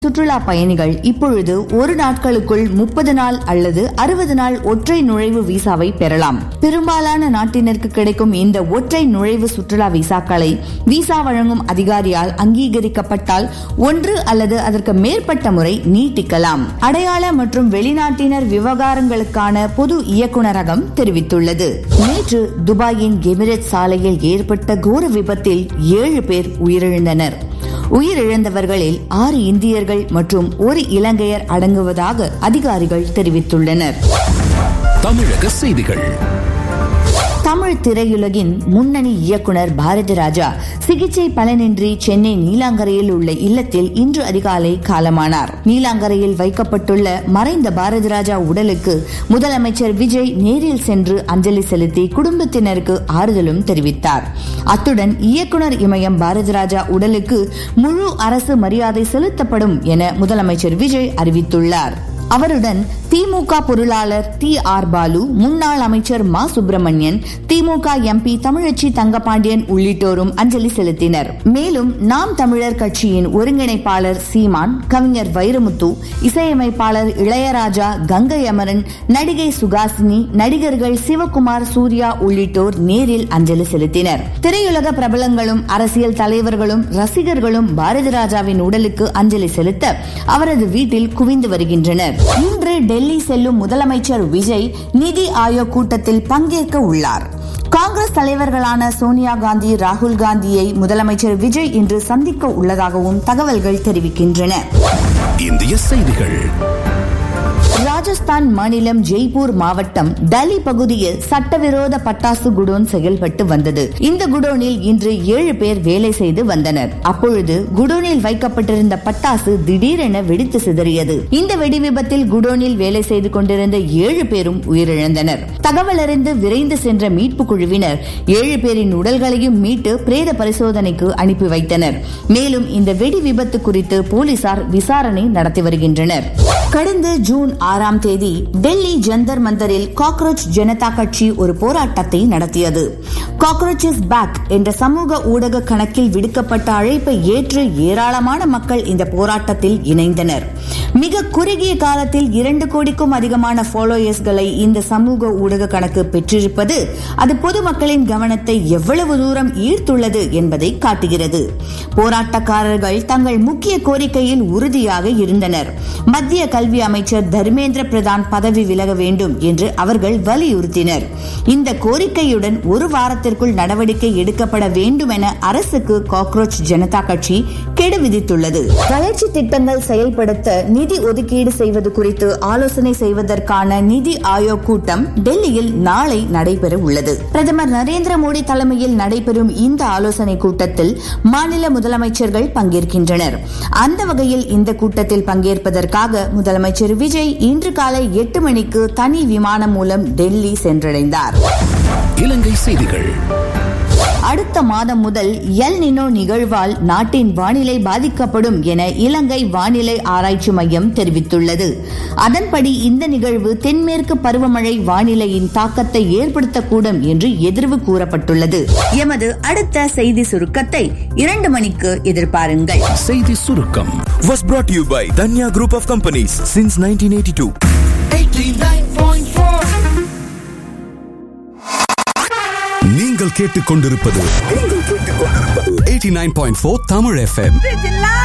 சுற்றுலா பயணிகள் இப்பொழுது ஒரு நாட்களுக்குள் முப்பது நாள் அல்லது அறுபது நாள் ஒற்றை நுழைவு விசாவை பெறலாம் பெரும்பாலான நாட்டினருக்கு கிடைக்கும் இந்த ஒற்றை நுழைவு சுற்றுலா விசாக்களை விசா வழங்கும் அதிகாரியால் அங்கீகரிக்கப்பட்டால் ஒன்று அல்லது அதற்கு மேற்பட்ட முறை நீட்டிக்கலாம் அடையாள மற்றும் வெளிநாட்டினர் விவகாரங்களுக்கான பொது இயக்குநரகம் தெரிவித்துள்ளது நேற்று துபாயின் எமிரேட் சாலையில் ஏற்பட்ட கோர விபத்தில் ஏழு பேர் உயிரிழந்தனர் உயிரிழந்தவர்களில் ஆறு இந்தியர்கள் மற்றும் ஒரு இலங்கையர் அடங்குவதாக அதிகாரிகள் தெரிவித்துள்ளனர் தமிழக செய்திகள் தமிழ் திரையுலகின் முன்னணி இயக்குனர் பாரதி ராஜா சிகிச்சை பலனின்றி சென்னை நீலாங்கரையில் உள்ள இல்லத்தில் இன்று அதிகாலை காலமானார் நீலாங்கரையில் வைக்கப்பட்டுள்ள மறைந்த பாரதி ராஜா உடலுக்கு முதலமைச்சர் விஜய் நேரில் சென்று அஞ்சலி செலுத்தி குடும்பத்தினருக்கு ஆறுதலும் தெரிவித்தார் அத்துடன் இயக்குனர் இமயம் பாரதி ராஜா உடலுக்கு முழு அரசு மரியாதை செலுத்தப்படும் என முதலமைச்சர் விஜய் அறிவித்துள்ளார் அவருடன் திமுக பொருளாளர் டி ஆர் பாலு முன்னாள் அமைச்சர் மா சுப்பிரமணியன் திமுக எம்பி தமிழச்சி தங்கபாண்டியன் உள்ளிட்டோரும் அஞ்சலி செலுத்தினர் மேலும் நாம் தமிழர் கட்சியின் ஒருங்கிணைப்பாளர் சீமான் கவிஞர் வைரமுத்து இசையமைப்பாளர் இளையராஜா கங்கை அமரன் நடிகை சுகாசினி நடிகர்கள் சிவகுமார் சூர்யா உள்ளிட்டோர் நேரில் அஞ்சலி செலுத்தினர் திரையுலக பிரபலங்களும் அரசியல் தலைவர்களும் ரசிகர்களும் பாரதி ராஜாவின் உடலுக்கு அஞ்சலி செலுத்த அவரது வீட்டில் குவிந்து வருகின்றனர் இன்று டெல்லி செல்லும் முதலமைச்சர் விஜய் நிதி ஆயோக் கூட்டத்தில் பங்கேற்க உள்ளார் காங்கிரஸ் தலைவர்களான சோனியா காந்தி ராகுல் காந்தியை முதலமைச்சர் விஜய் இன்று சந்திக்க உள்ளதாகவும் தகவல்கள் தெரிவிக்கின்றன இந்திய செய்திகள் ராஜஸ்தான் மாநிலம் ஜெய்ப்பூர் மாவட்டம் டலி பகுதியில் சட்டவிரோத பட்டாசு குடோன் செயல்பட்டு வந்தது இந்த குடோனில் இன்று ஏழு பேர் வேலை செய்து வந்தனர் அப்பொழுது குடோனில் வைக்கப்பட்டிருந்த பட்டாசு திடீரென வெடித்து சிதறியது இந்த வெடி விபத்தில் குடோனில் வேலை செய்து கொண்டிருந்த ஏழு பேரும் உயிரிழந்தனர் தகவல் அறிந்து விரைந்து சென்ற மீட்பு குழுவினர் ஏழு பேரின் உடல்களையும் மீட்டு பிரேத பரிசோதனைக்கு அனுப்பி வைத்தனர் மேலும் இந்த வெடி விபத்து குறித்து போலீசார் விசாரணை நடத்தி வருகின்றனர் கடந்த ஜூன் ஆறாம் தேதி டெல்லி ஜந்தர் மந்தரில் காக்ரோச் ஜனதா கட்சி ஒரு போராட்டத்தை நடத்தியது காக்ரோச் இஸ் பேக் என்ற சமூக ஊடக கணக்கில் விடுக்கப்பட்ட அழைப்பை ஏற்று ஏராளமான மக்கள் இந்த போராட்டத்தில் இணைந்தனர் மிக குறுகிய காலத்தில் இரண்டு கோடிக்கும் அதிகமான ஃபாலோயர்ஸ்களை இந்த சமூக ஊடக கணக்கு பெற்றிருப்பது அது பொதுமக்களின் கவனத்தை எவ்வளவு தூரம் ஈர்த்துள்ளது என்பதை காட்டுகிறது போராட்டக்காரர்கள் தங்கள் முக்கிய கோரிக்கையில் உறுதியாக இருந்தனர் மத்திய கல்வி அமைச்சர் தர்மேந்திர பிரதான் பதவி விலக வேண்டும் என்று அவர்கள் வலியுறுத்தினர் இந்த கோரிக்கையுடன் ஒரு வாரத்திற்குள் நடவடிக்கை எடுக்கப்பட வேண்டும் என அரசுக்கு காக்ரோச் ஜனதா கட்சி கெடு விதித்துள்ளது வளர்ச்சி திட்டங்கள் செயல்படுத்த நிதி ஒதுக்கீடு செய்வது குறித்து ஆலோசனை செய்வதற்கான நிதி ஆயோக் கூட்டம் டெல்லியில் நாளை நடைபெற உள்ளது பிரதமர் நரேந்திர மோடி தலைமையில் நடைபெறும் இந்த ஆலோசனை கூட்டத்தில் மாநில முதலமைச்சர்கள் பங்கேற்கின்றனர் அந்த வகையில் இந்த கூட்டத்தில் பங்கேற்பதற்காக முதலமைச்சர் விஜய் இன்று காலை எட்டு மணிக்கு தனி விமானம் மூலம் டெல்லி சென்றடைந்தார் இலங்கை செய்திகள் அடுத்த மாதம் முதல் எல் நினோ நிகழ்வால் நாட்டின் வானிலை பாதிக்கப்படும் என இலங்கை வானிலை ஆராய்ச்சி மையம் தெரிவித்துள்ளது அதன்படி இந்த நிகழ்வு தென்மேற்கு பருவமழை வானிலையின் தாக்கத்தை ஏற்படுத்தக்கூடும் என்று எதிர்வு கூறப்பட்டுள்ளது எமது அடுத்த செய்தி சுருக்கத்தை இரண்டு மணிக்கு எதிர்பாருங்கள் செய்தி சுருக்கம் was brought to you by Danya Group of Companies since 1982. நீங்கள் கேட்டுக்கொண்டிருப்பது 89.4 தமிழ் எஃப்எம்